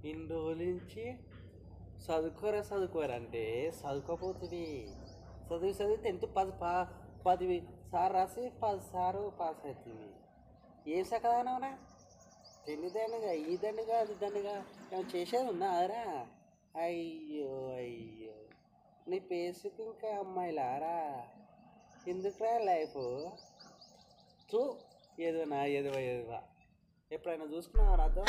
ఇన్ని రోజుల నుంచి చదువుకోరా చదువుకోరా అంటే చదువుకోపోతుంది చదివి చదివి టెన్త్ పది పా పది సార్ రాసి పది సారు పాస్ అవుతుంది ఏం సకదానవరా తెలియదండగా ఈ దండగా అది దండగా ఏమైనా చేసేది ఉందా అదరా అయ్యో అయ్యో నీ పేసుకు ఇంకా అమ్మాయిలారా ఎందుకురా లైఫ్ చూ ఏదోనా ఏదో ఏదో ఎప్పుడైనా చూసుకున్నావా రాతో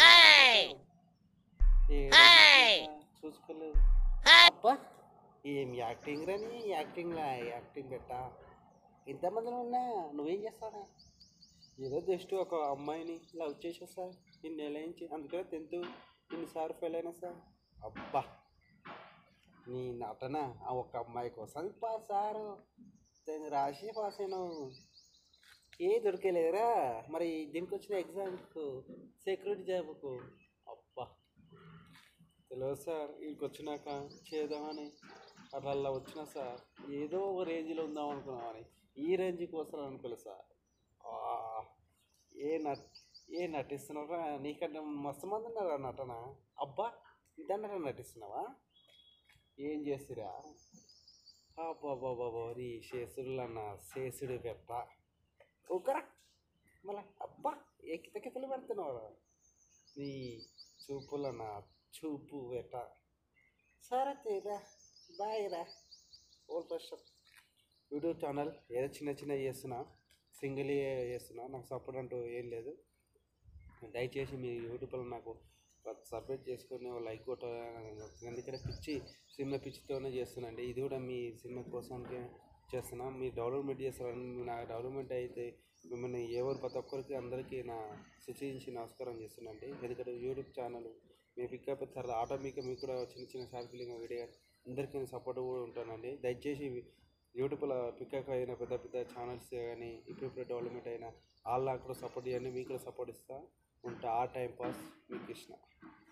చూసుకోలేదు అబ్బా ఏం యాక్టింగ్ రని యాక్టింగ్ లా యాక్టింగ్ పెట్టా ఇంతమందిలో ఉన్నా నువ్వేం చేస్తావురా ఏదో జస్ట్ ఒక అమ్మాయిని లవ్ చేసా సార్ ఇన్నేళ్ళ నుంచి అందుకనే టెన్త్ ఇన్నిసార్లు ఫెయిల్ అయినా సార్ అబ్బా నీ నటన ఆ ఒక్క అమ్మాయి కోసం పాస్ సారు దాన్ని రాసి పాస్ అయినావు ఏ దొరికేలేదురా మరి దీనికి వచ్చిన ఎగ్జామ్కు సెక్యూరిటీ జాబ్కు అబ్బా తెలియదు సార్ వీడికి వచ్చినాక చేద్దామని అట్లా వచ్చిన సార్ ఏదో ఒక రేంజ్లో ఉందాం అనుకున్నామని ఈ రేంజ్కి వస్తాను అనుకోలేదు సార్ ఆ, ఏ నట్ ఏ నటిస్తున్నారా నీకంటే మస్తు మంది ఉన్నారా నటన అబ్బా ఇదన్నట నటిస్తున్నావా ఏం చేస్తురా అబ్బాబాబాబా నీ శేసుడులన్న శేసుడు పెట్ట ఊకరా మళ్ళా అబ్బా ఏ కితకితలు పెడుతున్నావు నీ చూపులన్న చూపు పెట్ట సరే తీరా బాయ్ రా ఓల్ ఫస్ట్ యూట్యూబ్ ఛానల్ ఏదో చిన్న చిన్న చేస్తున్నా సింగిల్ చేస్తున్నా నాకు సపోర్ట్ అంటూ ఏం లేదు దయచేసి మీ యూట్యూబ్లో నాకు సబ్మిట్ చేసుకొని ఓ లైక్ కొట్ట ఎందుకంటే పిచ్చి సినిమా పిచ్చితోనే చేస్తున్నాండి ఇది కూడా మీ సినిమా కోసానికి చేస్తున్నా మీరు డెవలప్మెంట్ చేస్తారని నా డెవలప్మెంట్ అయితే మిమ్మల్ని ఎవరు ప్రతి ఒక్కరికి అందరికీ నా శుచించి నమస్కారం చేస్తున్నాండి ఎందుకంటే యూట్యూబ్ ఛానల్ మీ పికప్ తర్వాత ఆటోమేటిక్గా మీకు కూడా చిన్న చిన్న షార్ట్ ఫిలింగ్ వీడియో అందరికీ సపోర్ట్ కూడా ఉంటానండి దయచేసి యూట్యూబ్లో పికప్ అయిన పెద్ద పెద్ద ఛానల్స్ కానీ ఇప్పుడు డెవలప్మెంట్ అయిన వాళ్ళ కూడా సపోర్ట్ చేయండి మీకు కూడా సపోర్ట్ ఇస్తా ఉంటా ఆ టైం పాస్ మీకు ఇచ్చిన